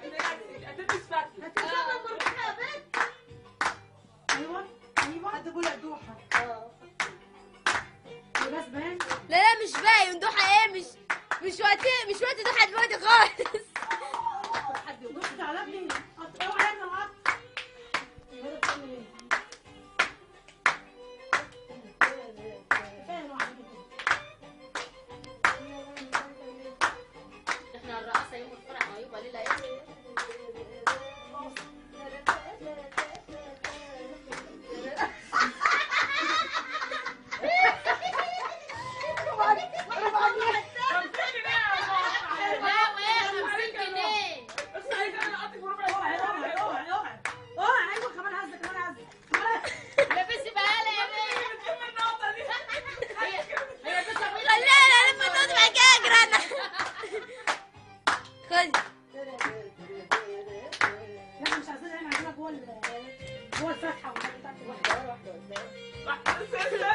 هتلبس فتله هتشرب مرتاحة يا بنت ايوه ايوه حد بيقول دوحه بس باين لا لا مش باين دوحة ايه مش مش وقت مش وقت دوحة دلوقتي خالص بص على ابني قط- اوعى يا ابني القط هذا بتعمل ايه؟ فين واحد كده؟ احنا الرقصة يوم الفرح ما يبقى ليلة ايه لا وين 50 جنيه اوعى اوعى اوعى اوعى اوعى ايوه كمان هزك كمان هزك كمان لبسي بقالة يا بنت هي هي بتسوي خلينا انا لما تقعد بعد كده اجري انا خد لا مش عايزين احنا عايزينها جوه ال- جوه الفتحه والحاجات بتاعت الواحده واحده